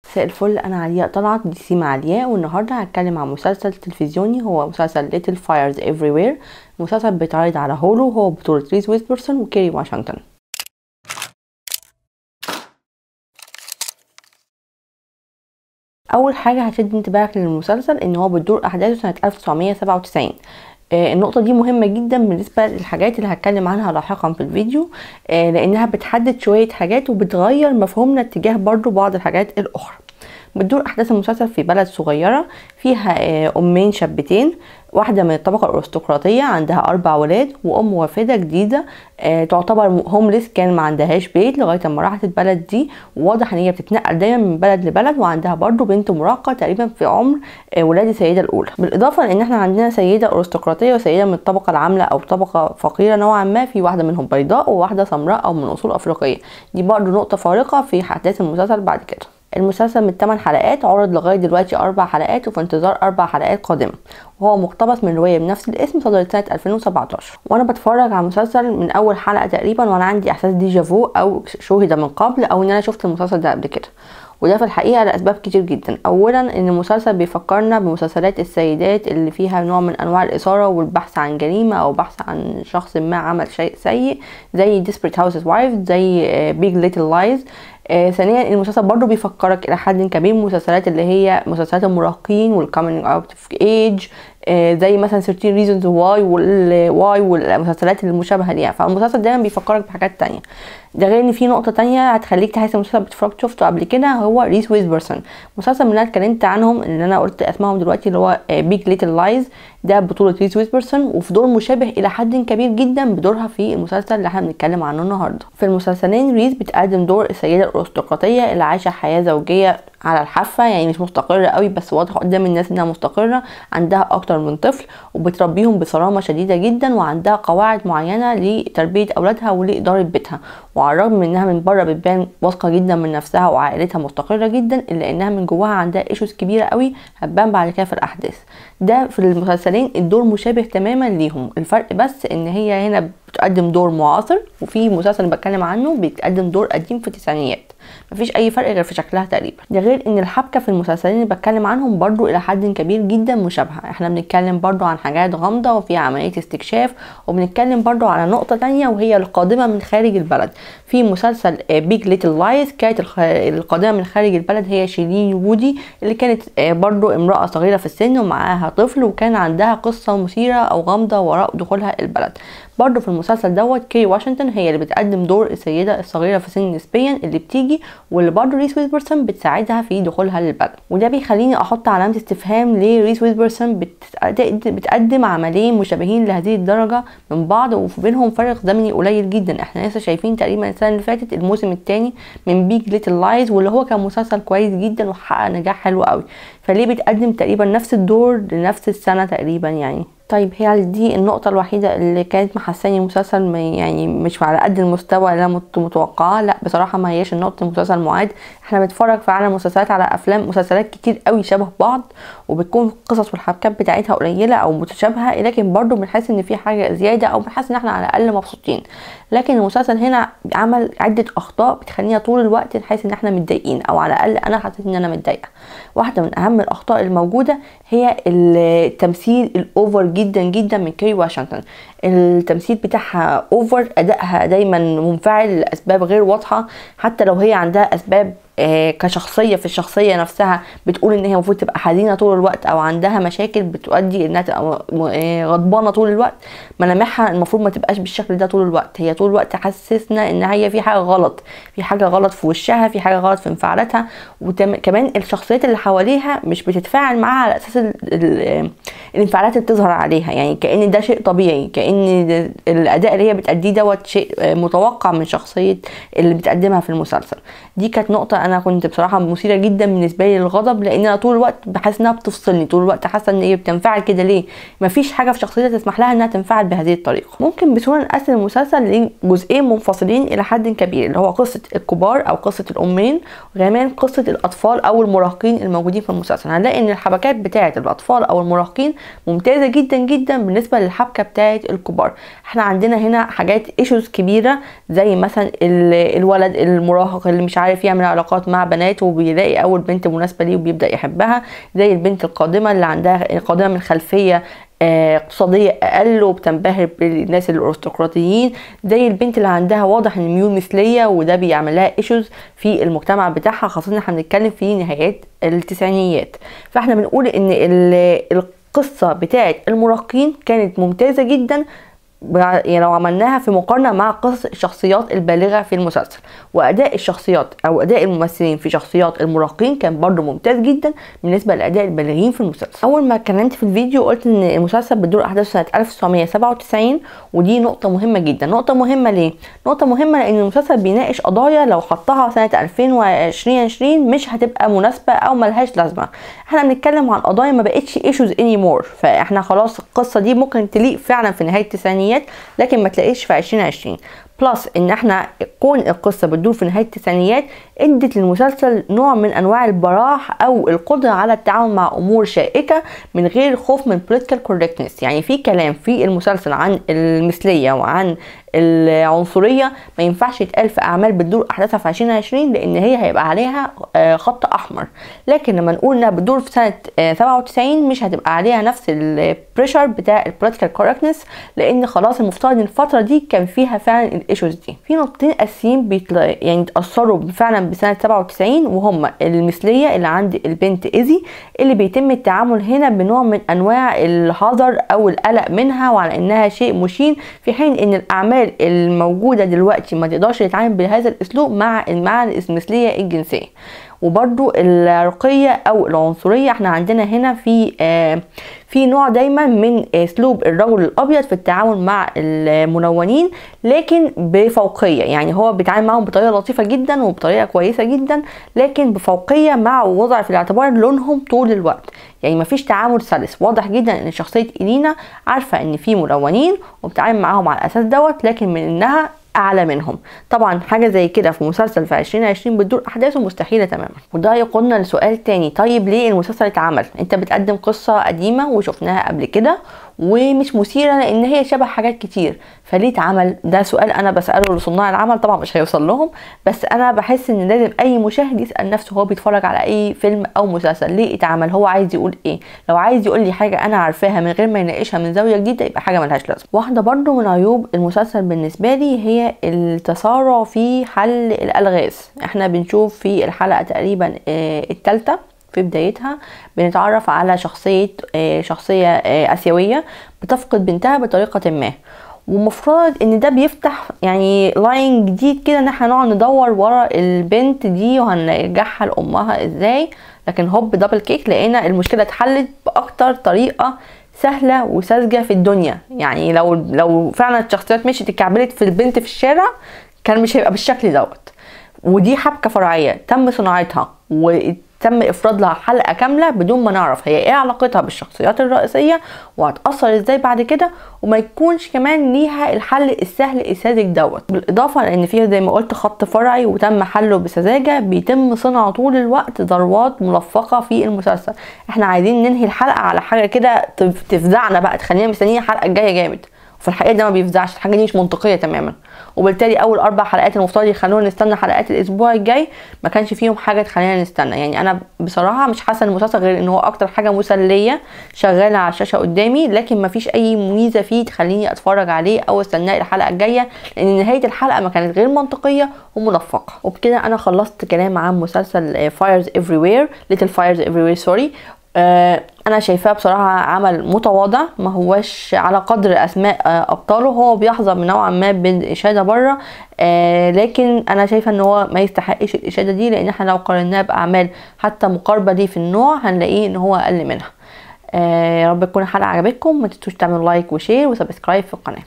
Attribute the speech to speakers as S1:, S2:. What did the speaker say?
S1: مساء الفل انا علياء طلعت دي سي مع علياء والنهارده هتكلم عن مسلسل تلفزيوني هو مسلسل Little Fires Everywhere مسلسل بيتعرض على هولو هو بطولة ريس ويسبرسون وكيري واشنطن اول حاجه هتشد انتباهك للمسلسل ان هو بتدور احداثه سنه 1997 آه، النقطة دي مهمة جدا بالنسبة للحاجات اللي هتكلم عنها لاحقا في الفيديو آه، لانها بتحدد شوية حاجات وبتغير مفهومنا اتجاه برضو بعض الحاجات الاخرى بتدور احداث المسلسل في بلد صغيرة فيها آه، امين شابتين واحدة من الطبقة الأرستقراطية عندها أربع ولاد وأم وافدة جديدة آه تعتبر هومليس كان ما عندهاش بيت لغاية ما راحت البلد دي وواضح إن هي بتتنقل دايما من بلد لبلد وعندها برضو بنت مراهقة تقريبا في عمر آه ولاد السيدة الأولى بالإضافة لأن إحنا عندنا سيدة أرستقراطية وسيدة من الطبقة العاملة أو طبقة فقيرة نوعا ما في واحدة منهم بيضاء وواحدة سمراء أو من أصول أفريقية دي برضو نقطة فارقة في أحداث المسلسل بعد كده المسلسل من 8 حلقات عرض لغاية دلوقتي أربع حلقات وفي انتظار أربع حلقات قادمة وهو مقتبس من رواية بنفس الاسم صدرت سنة 2017 وأنا بتفرج على المسلسل من أول حلقة تقريبا وأنا عندي إحساس ديجافو أو شوهد من قبل أو إن أنا شفت المسلسل ده قبل كده وده في الحقيقة لأسباب كتير جدا أولا إن المسلسل بيفكرنا بمسلسلات السيدات اللي فيها نوع من أنواع الإثارة والبحث عن جريمة أو بحث عن شخص ما عمل شيء سيء زي Desperate Housewives زي Big Little Lies آه ثانيا المسلسل برضو بيفكرك الى حد كبير المسلسلات اللي هي مسلسلات المراهقين والكومينج اوت اوف ايج زي مثلا 13 ريزونز واي والواي والمسلسلات المشابهه ليها فالمسلسل دايما بيفكرك بحاجات تانية ده غير ان في نقطه تانية هتخليك تحس المسلسل بتفرج شفته قبل كده هو ريس ويزبرسون مسلسل من اللي انا اتكلمت عنهم اللي انا قلت اسمائهم دلوقتي اللي هو بيج ليتل لايز ده بطوله ريس ويزبرسون وفي دور مشابه الى حد كبير جدا بدورها في المسلسل اللي احنا بنتكلم عنه النهارده في المسلسلين ريس بتقدم دور السيده الارستقراطيه اللي عايشه حياه زوجيه على الحافه يعني مش مستقره قوي بس واضحه قدام الناس انها مستقره عندها اكتر من طفل وبتربيهم بصرامه شديده جدا وعندها قواعد معينه لتربيه اولادها ولاداره بيتها وعلى الرغم من انها من بره بتبان واثقه جدا من نفسها وعائلتها مستقره جدا الا انها من جواها عندها ايشوز كبيره قوي هتبان بعد كده في الاحداث ده في المسلسلين الدور مشابه تماما ليهم الفرق بس ان هي هنا بتقدم دور معاصر وفي مسلسل بتكلم عنه بيتقدم دور قديم في التسعينيات مفيش اي فرق غير في شكلها تقريبا ده غير ان الحبكه في المسلسلين اللي بتكلم عنهم برضو الى حد كبير جدا مشابهه احنا بنتكلم برضو عن حاجات غامضه وفي عمليه استكشاف وبنتكلم برضو على نقطه تانية وهي القادمه من خارج البلد في مسلسل بيج ليتل لايز كانت القادمه من خارج البلد هي شيرين وودي اللي كانت برضو امراه صغيره في السن ومعاها طفل وكان عندها قصه مثيره او غامضه وراء دخولها البلد برضو في المسلسل دوت كيري واشنطن هي اللي بتقدم دور السيده الصغيره في السن نسبيا اللي بتيجي واللي برضو ريس ويزبرسون بتساعدها في دخولها للبلد وده بيخليني احط علامه استفهام ليه ريس ويزبرسون بتقدم عملين مشابهين لهذه الدرجه من بعض وفي بينهم فرق زمني قليل جدا احنا لسه شايفين تقريبا السنه اللي فاتت الموسم الثاني من بيج ليتل لايز واللي هو كان مسلسل كويس جدا وحقق نجاح حلو قوي فليه بتقدم تقريبا نفس الدور لنفس السنه تقريبا يعني طيب هي دي النقطة الوحيدة اللي كانت محساني المسلسل يعني مش على قد المستوى اللي انا متوقعاه لا بصراحة ما هياش النقطة المسلسل معاد احنا بنتفرج فعلا مسلسلات على افلام مسلسلات كتير قوي شبه بعض وبتكون القصص والحبكات بتاعتها قليلة او متشابهة لكن برضو بنحس ان في حاجة زيادة او بنحس ان احنا على الاقل مبسوطين لكن المسلسل هنا عمل عدة اخطاء بتخلينا طول الوقت نحس ان احنا متضايقين او على الاقل انا حسيت ان انا متضايقة واحدة من اهم الاخطاء الموجودة هي التمثيل الاوفر جدا جدا من كيري واشنطن التمثيل بتاعها اوفر ادائها دايما منفعل لاسباب غير واضحه حتى لو هي عندها اسباب آه كشخصيه في الشخصيه نفسها بتقول ان هي المفروض تبقى حزينه طول الوقت او عندها مشاكل بتؤدي انها تبقى آه غضبانه طول الوقت ملامحها المفروض ما تبقاش بالشكل ده طول الوقت هي طول الوقت حسسنا ان هي في حاجه غلط في حاجه غلط في وشها في حاجه غلط في انفعالاتها وكمان الشخصيات اللي حواليها مش بتتفاعل معاها على اساس ال ال الانفعالات اللي بتظهر عليها يعني كان ده شيء طبيعي كان الاداء اللي هي بتأديه دوت شيء متوقع من شخصيه اللي بتقدمها في المسلسل دي كانت نقطه انا كنت بصراحه مثيره جدا بالنسبه لي للغضب لان انا طول الوقت بحس انها بتفصلني طول الوقت حاسه ان هي بتنفعل كده ليه مفيش حاجه في شخصيتها تسمح لها انها تنفعل بهذه الطريقه ممكن بسهوله نقسم المسلسل لجزئين منفصلين الى حد كبير اللي هو قصه الكبار او قصه الامين وكمان قصه الاطفال او المراهقين الموجودين في المسلسل هنلاقي ان الحبكات بتاعه الاطفال او المراهقين ممتازه جدا جدا بالنسبه للحبكه بتاعه الكبار احنا عندنا هنا حاجات ايشوز كبيره زي مثلا الولد المراهق اللي مش عارف يعمل علاقات علاقات مع بنات وبيلاقي اول بنت مناسبه ليه وبيبدا يحبها زي البنت القادمه اللي عندها قادمه من خلفيه آه، اقتصادية أقل وبتنبهر بالناس الأرستقراطيين زي البنت اللي عندها واضح إن ميول مثلية وده بيعمل لها ايشوز في المجتمع بتاعها خاصة إن احنا بنتكلم في نهايات التسعينيات فاحنا بنقول إن ال- القصة بتاعت المراهقين كانت ممتازة جدا بع- يعني لو عملناها في مقارنة مع قصص الشخصيات البالغة في المسلسل وأداء الشخصيات أو أداء الممثلين في شخصيات المراهقين كان برضه ممتاز جدا بالنسبة لأداء البالغين في المسلسل أول ما اتكلمت في الفيديو قلت إن المسلسل بتدور أحداثه سنة 1997 ودي نقطة مهمة جدا نقطة مهمة ليه؟ نقطة مهمة لأن المسلسل بيناقش قضايا لو حطها سنة 2020 مش هتبقى مناسبة أو ملهاش لازمة احنا بنتكلم عن قضايا ما بقتش ايشوز اني مور فاحنا خلاص القصة دي ممكن تليق فعلا في نهاية التسعينيات لكن ما تلاقيش في 2020 بلس ان احنا كون القصه بتدور في نهايه التسعينيات ادت للمسلسل نوع من انواع البراح او القدره على التعامل مع امور شائكه من غير خوف من political correctness يعني في كلام في المسلسل عن المثليه وعن العنصريه ما ينفعش يتقال في اعمال بتدور احداثها في 2020 لان هي هيبقى عليها آه، خط احمر لكن لما نقول انها بتدور في سنه آه، 97 مش هتبقى عليها نفس البريشر بتاع البوليتيكال كوركتنس لان خلاص المفترض ان الفتره دي كان فيها فعلا الايشوز دي في نقطتين اساسيين بيتل... يعني اتاثروا فعلا بسنه 97 وهم المثليه اللي عند البنت ايزي اللي بيتم التعامل هنا بنوع من انواع الحذر او القلق منها وعلى انها شيء مشين في حين ان الاعمال الموجوده دلوقتي ما تقدرش تتعامل بهذا الاسلوب مع مع المثليه الجنسيه وبرضو الرقية أو العنصرية احنا عندنا هنا في آه في نوع دايما من اسلوب الرجل الابيض في التعامل مع المنونين لكن بفوقيه يعني هو بيتعامل معاهم بطريقه لطيفه جدا وبطريقه كويسه جدا لكن بفوقيه مع وضع في الاعتبار لونهم طول الوقت يعني مفيش تعامل سلس واضح جدا ان شخصيه إلينا عارفه ان في ملونين وبتتعامل معاهم على الاساس دوت لكن من انها اعلى منهم طبعا حاجه زي كده في مسلسل في 2020 بتدور احداثه مستحيله تماما وده يقودنا لسؤال تاني طيب ليه المسلسل اتعمل انت بتقدم قصه قديمه وشفناها قبل كده ومش مثيره لان هي شبه حاجات كتير فليه اتعمل ده سؤال انا بساله لصناع العمل طبعا مش هيوصل لهم بس انا بحس ان لازم اي مشاهد يسال نفسه هو بيتفرج على اي فيلم او مسلسل ليه اتعمل هو عايز يقول ايه لو عايز يقول لي حاجه انا عارفاها من غير ما يناقشها من زاويه جديده يبقى حاجه ملهاش لازمه واحده برضو من عيوب المسلسل بالنسبه لي هي التسارع في حل الالغاز احنا بنشوف في الحلقه تقريبا الثالثه في بدايتها بنتعرف على شخصية شخصية آسيوية بتفقد بنتها بطريقة ما ومفترض ان ده بيفتح يعني لاين جديد كده ان احنا نقعد ندور ورا البنت دي وهنرجعها لامها ازاي لكن هوب دبل كيك لقينا المشكله اتحلت باكتر طريقه سهله وساذجه في الدنيا يعني لو لو فعلا الشخصيات مشيت اتكعبلت في البنت في الشارع كان مش هيبقى بالشكل دوت ودي حبكه فرعيه تم صناعتها وتم افراد لها حلقه كامله بدون ما نعرف هي ايه علاقتها بالشخصيات الرئيسيه وهتاثر ازاي بعد كده وما يكونش كمان ليها الحل السهل الساذج دوت بالاضافه لان فيه زي ما قلت خط فرعي وتم حله بسذاجه بيتم صنعه طول الوقت ضربات ملفقه في المسلسل احنا عايزين ننهي الحلقه على حاجه كده تفزعنا بقى تخلينا مستنيين الحلقه الجايه جامد وفي الحقيقه ده ما بيفزعش الحاجه دي مش منطقيه تماما وبالتالي اول اربع حلقات المفترض يخلونا نستنى حلقات الاسبوع الجاي ما كانش فيهم حاجه تخلينا نستنى يعني انا بصراحه مش حاسه ان المسلسل غير ان هو اكتر حاجه مسليه شغاله على الشاشه قدامي لكن ما فيش اي ميزه فيه تخليني اتفرج عليه او استناه الحلقه الجايه لان نهايه الحلقه ما كانت غير منطقيه وملفقه وبكده انا خلصت كلام عن مسلسل فايرز افري وير ليتل فايرز افري وير سوري آه انا شايفاه بصراحه عمل متواضع ما هوش على قدر اسماء آه ابطاله هو بيحظى نوعا ما بالاشاده بره آه لكن انا شايفه ان هو ما يستحقش الاشاده دي لان احنا لو قارناه باعمال حتى مقاربه ليه في النوع هنلاقيه ان هو اقل منها يا رب تكون الحلقه عجبتكم ما تنسوش تعملوا لايك وشير وسبسكرايب في القناه